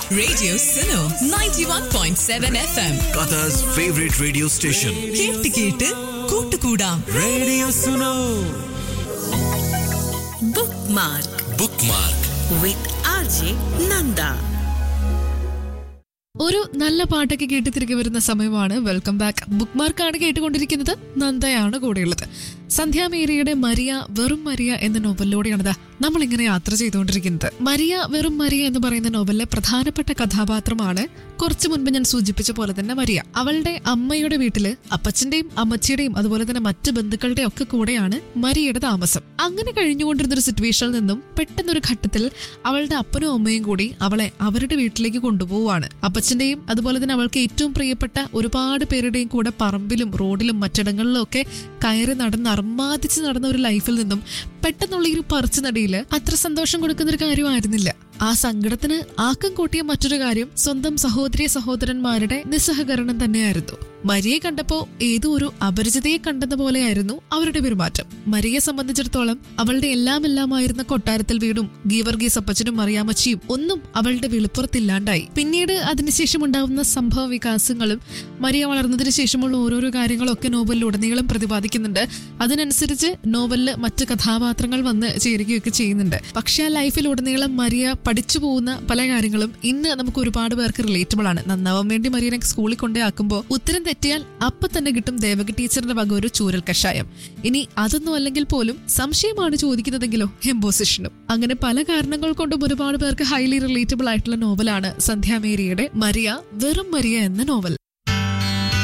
Radio Suno 91.7 FM. Qatar's favorite radio station. കേട്ട് കേട്ട് കൂട്ടുകൂടാം Radio Suno. bookmark Bookmark. with RJ Nanda. ഒരു നല്ല പാട്ടൊക്കെ കേട്ട് തിരികെ വരുന്ന സമയമാണ് വെൽക്കം ബാക്ക് ബുക്ക് മാർക്കാണ് കേട്ടുകൊണ്ടിരിക്കുന്നത് നന്ദയാണ് കൂടെയുള്ളത് സന്ധ്യാമേരിയുടെ മരിയ വെറും മരിയ എന്ന നോവലിലൂടെയാണ് നമ്മൾ ഇങ്ങനെ യാത്ര ചെയ്തുകൊണ്ടിരിക്കുന്നത് മരിയ വെറും മരിയ എന്ന് പറയുന്ന നോവലിലെ പ്രധാനപ്പെട്ട കഥാപാത്രമാണ് കുറച്ചു മുൻപ് ഞാൻ സൂചിപ്പിച്ച പോലെ തന്നെ മരിയ അവളുടെ അമ്മയുടെ വീട്ടില് അപ്പച്ചന്റെയും അമ്മച്ചിയുടെയും അതുപോലെ തന്നെ മറ്റ് ബന്ധുക്കളുടെ ഒക്കെ കൂടെയാണ് മരിയയുടെ താമസം അങ്ങനെ കഴിഞ്ഞുകൊണ്ടിരുന്ന ഒരു സിറ്റുവേഷനിൽ നിന്നും പെട്ടെന്നൊരു ഘട്ടത്തിൽ അവളുടെ അപ്പനും അമ്മയും കൂടി അവളെ അവരുടെ വീട്ടിലേക്ക് കൊണ്ടുപോവാണ് അപ്പച്ചന്റെയും അതുപോലെ തന്നെ അവൾക്ക് ഏറ്റവും പ്രിയപ്പെട്ട ഒരുപാട് പേരുടെയും കൂടെ പറമ്പിലും റോഡിലും മറ്റിടങ്ങളിലും ഒക്കെ കയറി നടന്ന് അർമാദിച്ച് നടന്ന ഒരു ലൈഫിൽ നിന്നും പെട്ടെന്നുള്ള ഈ ഒരു പറിച്ചു നടിയില് അത്ര സന്തോഷം കൊടുക്കുന്ന ഒരു കാര്യമായിരുന്നില്ല ആ സങ്കടത്തിന് ആക്കം കൂട്ടിയ മറ്റൊരു കാര്യം സ്വന്തം സഹോദരി സഹോദരന്മാരുടെ നിസ്സഹകരണം തന്നെയായിരുന്നു മരിയെ കണ്ടപ്പോ ഏതോ ഒരു അപരിചിതയെ കണ്ടെന്ന പോലെയായിരുന്നു അവരുടെ പെരുമാറ്റം മരിയെ സംബന്ധിച്ചിടത്തോളം അവളുടെ എല്ലാം എല്ലാമായിരുന്ന കൊട്ടാരത്തിൽ വീടും ഗീവർഗീസ് അപ്പച്ചനും മറിയാമച്ചിയും ഒന്നും അവളുടെ വെളിപ്പുറത്തില്ലാണ്ടായി പിന്നീട് അതിനുശേഷം ഉണ്ടാവുന്ന സംഭവ വികാസങ്ങളും മരിയ വളർന്നതിന് ശേഷമുള്ള ഓരോരോ കാര്യങ്ങളൊക്കെ നോവലിൽ ഉടനീളം പ്രതിപാദിക്കുന്നുണ്ട് അതിനനുസരിച്ച് നോവലില് മറ്റ് കഥാപാത്രങ്ങൾ വന്ന് ചേരുകയൊക്കെ ചെയ്യുന്നുണ്ട് പക്ഷെ ആ ലൈഫിൽ ഉടനീളം മരിയ പഠിച്ചു പോകുന്ന പല കാര്യങ്ങളും ഇന്ന് നമുക്ക് ഒരുപാട് പേർക്ക് റിലേറ്റബിൾ ആണ് നന്നാവാൻ വേണ്ടി മരിയനെ സ്കൂളിൽ കൊണ്ടേ ആക്കുമ്പോൾ ഉത്തരം തെറ്റിയാൽ അപ്പൊ തന്നെ കിട്ടും ദേവകി ടീച്ചറിന്റെ വക ഒരു ചൂരൽ കഷായം ഇനി അതൊന്നും അല്ലെങ്കിൽ പോലും സംശയമാണ് ചോദിക്കുന്നതെങ്കിലോ എംബോസിഷനും അങ്ങനെ പല കാരണങ്ങൾ കൊണ്ടും ഒരുപാട് പേർക്ക് ഹൈലി റിലേറ്റബിൾ ആയിട്ടുള്ള നോവലാണ് സന്ധ്യാമേരിയുടെ മരിയ വെറും മരിയ എന്ന നോവൽ